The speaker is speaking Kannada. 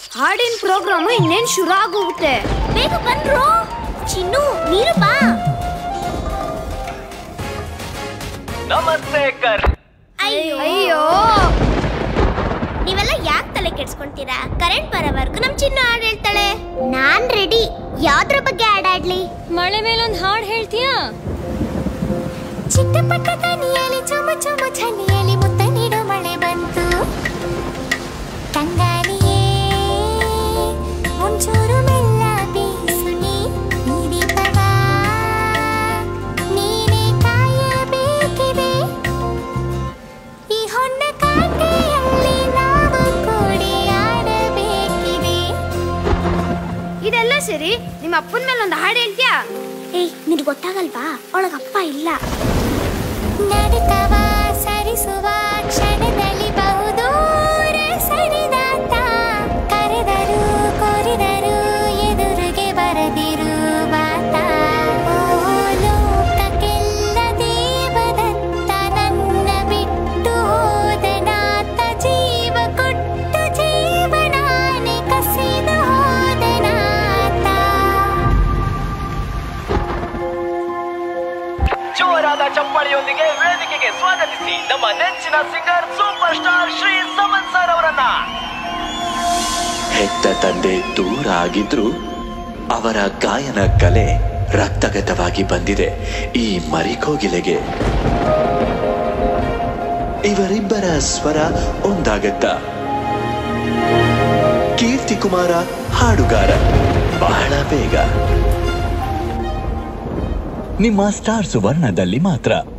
ಹಾಡಿನ ಪ್ರೋಗ್ರಾಮ್ ಇನ್ನೇನ್ ಶುರು ಆಗೋಗುತ್ತೆ ಬೇಗ ಬನ್ರೋ ಚಿನ್ನು ನೀನು ಬಾ ನಮಸ್ತೆ ಕರ್ ಅಯ್ಯೋ ಅಯ್ಯೋ ನೀವೆಲ್ಲ ಯಾಕೆ ತಲೆ ಕೆಡ್ಸ್ಕೊಂತೀರಾ ಕರೆಂಟ್ ಬರೋವರೆಗೂ ನಮ್ ಚಿನ್ನು ಹಾಡ್ ಹೇಳ್ತಾಳೆ ನಾನ್ ರೆಡಿ ಯಾವ್ದ್ರ ಬಗ್ಗೆ ಹಾಡಾಡ್ಲಿ ಮಳೆ ಮೇಲೊಂದ್ ಹಾಡ್ ಹೇಳ್ತೀಯಾ ಚಿಟ್ಟಪಟ್ಟ ತನಿಯಲ್ಲಿ ಚುಮ ಚುಮ ಚನಿಯಲ್ಲಿ ಮುತ್ತ ನೀಡು ಮಳೆ ಬಂತು ತಂಗಾಳಿಯೇ ಒಂಚೂರು ಮೆಲ್ಲ ಬೀಸು ನೀ ಈ ದೀಪವ ನೀನೇ ಕಾಯಬೇಕಿದೆ ಈ ಹೊನ್ನ ಕಾಟೆಯಲ್ಲಿ ನಾವು ಕೂಡಿ ಆಡಬೇಕಿದೆ ಇದೆಲ್ಲ ಸರಿ ನಿಮ್ಮ ಅಪ್ಪನ ಮೇಲೆ ಒಂದು ಹಾಡು ಹೇಳ್ತೀಯಾ ಏಯ್ ನಿನಗೆ ಗೊತ್ತಾಗಲ್ವಾ ಒಳಗಪ್ಪ ಇಲ್ಲ ನಡುಕವ ಸರಿಸುವ ಕ್ಷಣದಲ್ಲಿ ಬಹುದೂರ ಸರಿದಾತ ಕರೆದರು ಕೋರಿದರು ಎದುರಿಗೆ ಬರದಿರು ಬಾತ ಓ ಲೋಕಕ್ಕೆಲ್ಲ ದೇವದತ್ತ ನನ್ನ ಬಿಟ್ಟು ಹೋದನಾತ ಜೀವ ಕೊಟ್ಟು ಜೀವನಾನೆ ಕಸಿದು ಹೋದನಾತ ಜೋರಾದ ಚಪ್ಪಾಳಿಯೊಂದಿಗೆ ವೇದಿಕೆಗೆ ಸ್ವಾಗತಿಸಿ ನಮ್ಮ ನೆಚ್ಚಿನ singer super star Shri Saman sir ಅವರನ್ನ ಹೆತ್ತ ತಂದೆ ದೂರ ಆಗಿದ್ರು ಅವರ ಗಾಯನ ಕಲೆ ರಕ್ತಗತವಾಗಿ ಬಂದಿದೆ ಈ ಮರಿಕೋಗಿಲೆಗೆ ಇವರಿಬ್ಬರ ಸ್ವರ ಒಂದಾಗತ್ತ ಕೀರ್ತಿ ಕುಮಾರ ಹಾಡುಗಾರ ಬಹಳ ಬೇಗ ನಿಮ್ಮ ಸ್ಟಾರ್ ಸುವರ್ಣದಲ್ಲಿ ಮಾತ್ರ